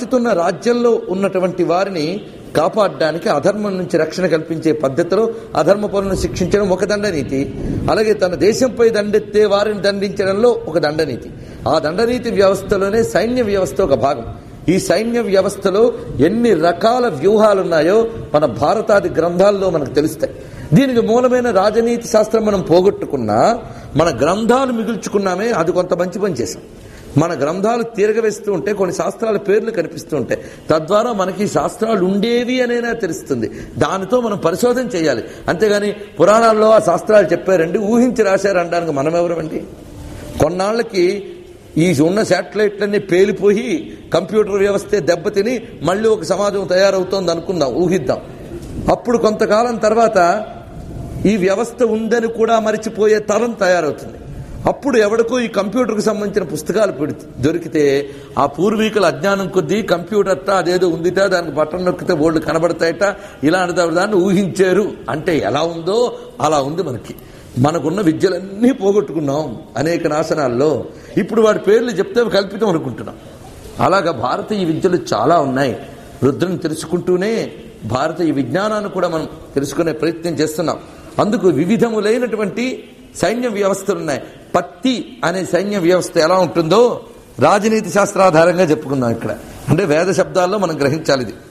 పాలించుతున్న రాజ్యంలో ఉన్నటువంటి వారిని కాపాడడానికి అధర్మం నుంచి రక్షణ కల్పించే పద్ధతిలో అధర్మ పనులను శిక్షించడం ఒక దండనీతి అలాగే తన దేశంపై దండెత్తే వారిని దండించడంలో ఒక దండనీతి ఆ దండనీతి వ్యవస్థలోనే సైన్య వ్యవస్థ ఒక భాగం ఈ సైన్య వ్యవస్థలో ఎన్ని రకాల వ్యూహాలున్నాయో మన భారతాది గ్రంథాల్లో మనకు తెలుస్తాయి దీనికి మూలమైన రాజనీతి శాస్త్రం మనం పోగొట్టుకున్నా మన గ్రంథాలు మిగుల్చుకున్నామే అది కొంత మంచి పని చేశాం మన గ్రంథాలు తీరగవేస్తూ ఉంటే కొన్ని శాస్త్రాల పేర్లు కనిపిస్తూ ఉంటాయి తద్వారా మనకి శాస్త్రాలు ఉండేవి అనేనా తెలుస్తుంది దానితో మనం పరిశోధన చేయాలి అంతేగాని పురాణాల్లో ఆ శాస్త్రాలు చెప్పారండి ఊహించి రాశారు అనడానికి మనం ఎవరమండి కొన్నాళ్ళకి ఈ ఉన్న శాటిలైట్లన్నీ పేలిపోయి కంప్యూటర్ వ్యవస్థే దెబ్బతిని మళ్ళీ ఒక సమాజం తయారవుతోంది అనుకుందాం ఊహిద్దాం అప్పుడు కొంతకాలం తర్వాత ఈ వ్యవస్థ ఉందని కూడా మరిచిపోయే తరం తయారవుతుంది అప్పుడు ఎవడికో ఈ కంప్యూటర్కి సంబంధించిన పుస్తకాలు పెడి దొరికితే ఆ పూర్వీకుల అజ్ఞానం కొద్దీ కంప్యూటర్ట అదేదో ఉందిట దానికి బటన్ నొక్కితే బోర్డు కనబడతాయట ఇలాంటి దాన్ని ఊహించారు అంటే ఎలా ఉందో అలా ఉంది మనకి మనకున్న విద్యలన్నీ పోగొట్టుకున్నాం అనేక నాశనాల్లో ఇప్పుడు వాడి పేర్లు చెప్తే కల్పితం అనుకుంటున్నాం అలాగా భారతీయ విద్యలు చాలా ఉన్నాయి రుద్రుని తెలుసుకుంటూనే భారతీయ విజ్ఞానాన్ని కూడా మనం తెలుసుకునే ప్రయత్నం చేస్తున్నాం అందుకు వివిధములైనటువంటి సైన్య వ్యవస్థలు ఉన్నాయి పత్తి అనే సైన్య వ్యవస్థ ఎలా ఉంటుందో రాజనీతి శాస్త్రాధారంగా చెప్పుకుందాం ఇక్కడ అంటే వేద శబ్దాల్లో మనం గ్రహించాలి ఇది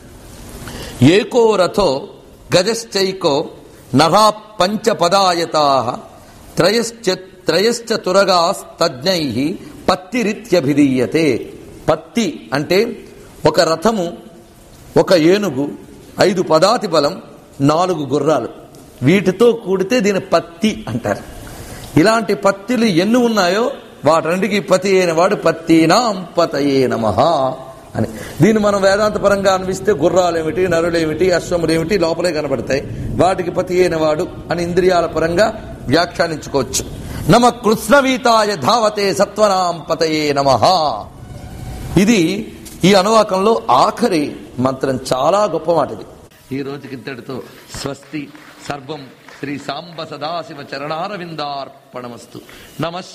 ఏకో రథో గజశ్చైకో నరా పంచపదాయతా త్రయశ్చ త్రయశ్చ తురగాస్తజ్ఞై పత్తిరిత్యభిధీయతే పత్తి అంటే ఒక రథము ఒక ఏనుగు ఐదు పదాతి బలం నాలుగు గుర్రాలు వీటితో కూడితే దీని పత్తి అంటారు ఇలాంటి పత్తిలు ఎన్ని ఉన్నాయో వాటన్నిటికీ పతి అయిన వాడు పత్తినాం పతయే నమ అని దీన్ని మనం వేదాంత పరంగా అనిపిస్తే గుర్రాలేమిటి నరులేమిటి అశ్వములేమిటి లోపలే కనబడతాయి వాటికి పతి అయిన వాడు అని ఇంద్రియాల పరంగా వ్యాఖ్యానించుకోవచ్చు నమ కృష్ణవీతాయ ధావతే సత్వనాం పతయే నమ ఇది ఈ అనువాకంలో ఆఖరి మంత్రం చాలా గొప్ప మాట ఇది ఈ రోజుకి ఇంతటితో స్వస్తి సర్వం శ్రీ సాంబ సదాశివ చరణారవిందార్పణమస్తు నమ